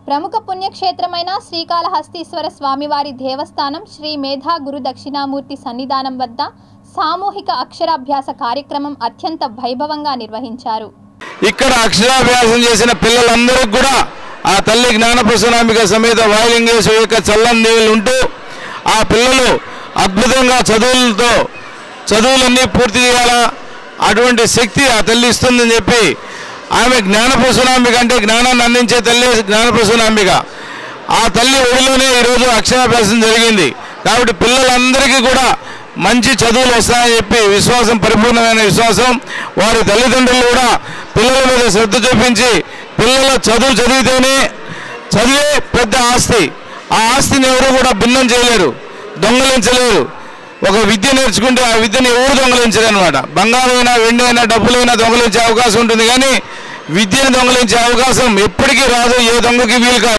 ప్రముఖ పుణ్యక్షేత్రమైన శ్రీకాళహస్తీశ్వర స్వామివారి దేవస్థానం శ్రీ మేధా గురు దక్షిణామూర్తి సన్నిధానం వద్ద సామూహిక అక్షరాభ్యాస కార్యక్రమం అత్యంత వైభవంగా నిర్వహించారు ఇక్కడ అక్షరాభ్యాసం చేసిన పిల్లలందరికీ కూడా ఆ తల్లి జ్ఞానప్రసనాంబిక సమేత వాయులింగేశ్వర యొక్క చల్లని దేవులు ఉంటూ ఆ పిల్లలు అద్భుతంగా చదువులతో చదువులన్నీ పూర్తి చేయాలా అటువంటి శక్తి ఆ తల్లి ఇస్తుందని చెప్పి ఆమె జ్ఞానప్రసనాంబిక అంటే జ్ఞానాన్ని అందించే తల్లి జ్ఞానప్రసనాంబిక ఆ తల్లి ఒడిలోనే ఈరోజు అక్షరాభ్యాసం జరిగింది కాబట్టి పిల్లలందరికీ కూడా మంచి చదువులు వస్తాయని చెప్పి విశ్వాసం పరిపూర్ణమైన విశ్వాసం వారి తల్లిదండ్రులు కూడా పిల్లల మీద శ్రద్ధ చూపించి పిల్లల చదువు చదివితేనే చదివే పెద్ద ఆస్తి ఆ ఆస్తిని ఎవరు కూడా భిన్నం చేయలేరు దొంగలించలేరు ఒక విద్య నేర్చుకుంటే ఆ విద్యని ఎవరు దొంగలించరు అనమాట బంగారమైనా వెండి అయినా డబ్బులైనా దొంగలించే అవకాశం ఉంటుంది కానీ విద్యను దొంగలించే అవకాశం ఎప్పటికీ రాదు ఏ దొంగకి వీలు కాదు